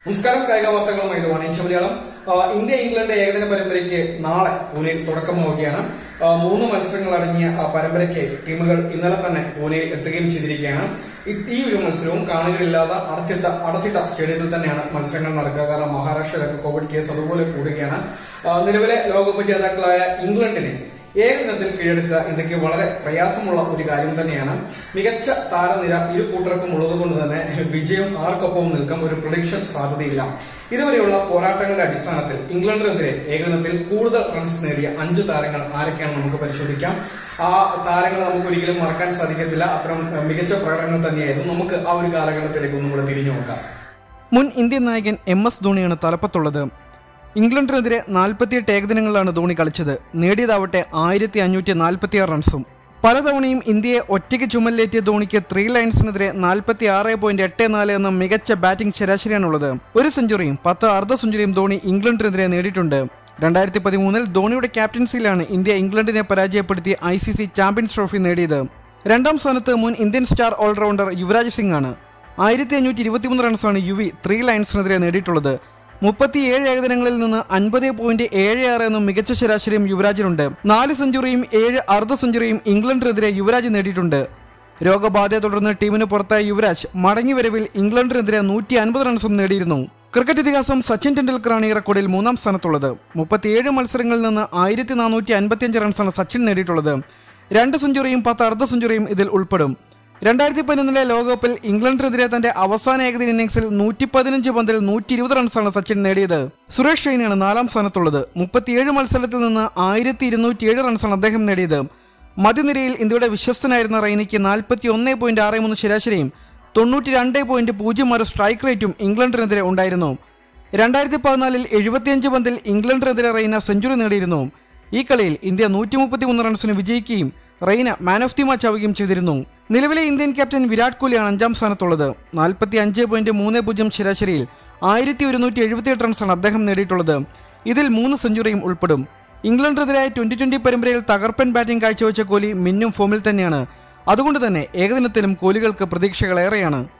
നമസ്കാരം കായിക വാർത്തകളുമായി ഇത് വാണിജ്യ മലയാളം ആ, ഇന്ത്യ ഇംഗ്ലണ്ട് ഏകദിന പരമ്പരയ്ക്ക് നാളെ പൂനെയിൽ തുടക്കമാവുകയാണ് ആ, മൂന്ന് മത്സരങ്ങൾ അടങ്ങിയ ആ പരമ്പരയ്ക്ക് ടീമുകൾ ഇന്നലെ തന്നെ പൂനെയിൽ എത്തുകയും ചെയ്തിരിക്കുകയാണ് ഈ- ഈ ഒരു മത്സരവും കാണികളില്ലാതെ അടച്ചിട്ട അടച്ചിട്ട സ്റ്റേഡിയത്തിൽ തന്നെയാണ് മത്സരങ്ങൾ നടക്കുക കാരണം മഹാരാഷ്ട്രയിലൊക്കെ കോവിഡ് കേസ് അതുപോലെ കൂടുകയാണ് ആ, നിലവിലെ ലോകകപ്പ് ജേതാക്കളായ ഇംഗ്ലണ്ടിനെ ഏകദിനത്തിൽ കീഴടക്കുക ഇന്ത്യക്ക് വളരെ പ്രയാസമുള്ള ഒരു കാര്യം തന്നെയാണ് മികച്ച താരനിര ഇരു കൂട്ടർക്കും ഉള്ളതുകൊണ്ട് തന്നെ വിജയം ആർക്കൊപ്പവും നിൽക്കാൻ ഒരു പ്രൊഡിക്ഷൻ സാധ്യതയില്ല ഇതുവരെയുള്ള പോരാട്ടങ്ങളുടെ അടിസ്ഥാനത്തിൽ ഇംഗ്ലണ്ടിനെതിരെ ഏകദിനത്തിൽ കൂടുതൽ റൺസ് നേടിയ അഞ്ച് താരങ്ങൾ ആരൊക്കെയാണ് നമുക്ക് പരിശോധിക്കാം ആ താരങ്ങൾ നമുക്ക് ഒരിക്കലും മറക്കാൻ സാധിക്കത്തില്ല അത്തരം ഏഹ്, മികച്ച പ്രകടനങ്ങൾ തന്നെയായിരുന്നു നമുക്ക് ആ ഒരു കാലഘട്ടത്തിലേക്ക് ഒന്നും കൂടെ തിരിഞ്ഞു നോക്കാം മുൻ ഇന്ത്യൻ നായകൻ എം എസ് ധോണിയാണ് തലപ്പത്തുള്ളത് ഇംഗ്ലണ്ടിനെതിരെ നാൽപ്പത്തിയെട്ട് ഏകദിനങ്ങളിലാണ് ധോണി കളിച്ചത് നേടിയതാവട്ടെ ആയിരത്തി അഞ്ഞൂറ്റി നാൽപ്പത്തിയാറ് റൺസും പലതവണയും ഇന്ത്യയെ ഒറ്റയ്ക്ക് ചുമലിലേറ്റിയ ധോണിക്ക് ത്രീ ലൈൻസിനെതിരെ നാൽപ്പത്തി ആറ് പോയിന്റ് എട്ട് നാല് എന്ന മികച്ച ബാറ്റിംഗ് ശരാശരിയാണുള്ളത് ഒരു സെഞ്ചുറിയും പത്ത് അർദ്ധ സെഞ്ചുറിയും ധോണി ഇംഗ്ലണ്ടിനെതിരെ നേടിയിട്ടുണ്ട് രണ്ടായിരത്തി പതിമൂന്നിൽ ധോണിയുടെ ക്യാപ്റ്റൻസിയിലാണ് ഇന്ത്യ ഇംഗ്ലണ്ടിനെ പരാജയപ്പെടുത്തി I C C champions trophy നേടിയത് രണ്ടാം സ്ഥാനത്ത് മുൻ Indian star allrounder Yuvraj Singh ആണ് ആയിരത്തി അഞ്ഞൂറ്റി ഇരുപത്തിമൂന്ന് റൺസാണ് യുവി ത്രീ ലയൺസിനെതിരെ നേടിയിട്ടുള്ളത് മുപ്പത്തിയേഴ് ഏകദിനങ്ങളിൽ നിന്ന് അൻപത് പോയിന്റ് ഏഴ് ആറ് എന്ന മികച്ച ശരാശരിയും യുവരാജിനുണ്ട് നാല് സെഞ്ചുറിയും ഏഴ് അർദ്ധ സെഞ്ചുറിയും ഇംഗ്ലണ്ടിനെതിരെ യുവരാജ് നേടിയിട്ടുണ്ട് രോഗബാധയെ തുടർന്ന് ടീമിന് പുറത്തായ യുവരാജ് മടങ്ങിവരവിൽ ഇംഗ്ലണ്ടിനെതിരെ നൂറ്റി അൻപത് റൺസും നേടിയിരുന്നു ക്രിക്കറ്റ് ഇതിഹാസം സച്ചിൻ ടെണ്ടുൽക്കറാണ് ഈ റെക്കോർഡിൽ മൂന്നാം സ്ഥാനത്തുള്ളത് മുപ്പത്തിയേഴ് മത്സരങ്ങളിൽ നിന്ന് ആയിരത്തി നാനൂറ്റി അൻപത്തിയഞ്ച് റൺസാണ് സച്ചിൻ നേടിയിട്ടുള്ളത് രണ്ട് സെഞ്ചുറിയും പത്ത് അർദ്ധ സെഞ്ചുറിയും ഇതിൽ ഉൾപ്പെടും രണ്ടായിരത്തി പതിനൊന്നിലെ ലോകകപ്പിൽ ഇംഗ്ലണ്ടിനെതിരെ തന്റെ അവസാന ഏകദിന ഇന്നിംഗ്സിൽ നൂറ്റി പതിനഞ്ച് പന്തിൽ നൂറ്റി ഇരുപത് റൺസാണ് സച്ചിൻ നേടിയത് സുരേഷ് റെയ്നയാണ് നാലാം സ്ഥാനത്തുള്ളത് മുപ്പത്തിയേഴ് മത്സരത്തിൽ നിന്ന് ആയിരത്തി ഇരുന്നൂറ്റിയേഴ് റൺസാണ് അദ്ദേഹം നേടിയത് മധ്യനിരയിൽ ഇന്ത്യയുടെ വിശ്വസ്തനായിരുന്ന റെയ്നയ്ക്ക് നാൽപ്പത്തി ഒന്ന് പോയിന്റ് ആറ് മൂന്ന് ശരാശരിയും തൊണ്ണൂറ്റി രണ്ട് പോയിന്റ് പൂജ്യം ആറ് സ്ട്രൈക്ക് റേറ്റും ഇംഗ്ലണ്ടിനെതിരെ ഉണ്ടായിരുന്നു രണ്ടായിരത്തി പതിനാലിൽ എഴുപത്തിയഞ്ച് പന്തിൽ ഇംഗ്ലണ്ടിനെതിരെ റെയ്ന സെഞ്ചുറി നേടിയിരുന്നു ഈ കളിയിൽ ഇന്ത്യ നൂറ്റി മുപ്പത്തിമൂന്ന് റൺസിന് വിജയിക്കുകയും Raina man of the match ആവുകയും ചെയ്തിരുന്നു നിലവിലെ ഇന്ത്യൻ ക്യാപ്റ്റൻ വിരാട് കോഹ്ലിയാണ് അഞ്ചാം സ്ഥാനത്തുള്ളത് നാൽപ്പത്തി അഞ്ച് പോയിന്റ് മൂന്ന് പൂജ്യം ശരാശരിയിൽ ആയിരത്തി ഒരുന്നൂറ്റി എഴുപത്തിയെട്ട് റൺസാണ് അദ്ദേഹം നേടിയിട്ടുള്ളത് ഇതിൽ മൂന്ന് സെഞ്ചുറിയും ഉൾപ്പെടും ഇംഗ്ലണ്ടിനെതിരായ ട്വന്റി ട്വന്റി പരമ്പരയിൽ തകർപ്പൻ ബാറ്റിംഗ് കാഴ്ചവെച്ച കോഹ്ലി മിന്നും ഫോമിൽ തന്നെയാണ് അതുകൊണ്ട് തന്നെ ഏകദിനത്തിലും കോഹ്ലികൾക്ക് പ്രതീക്ഷകളേറെയാണ്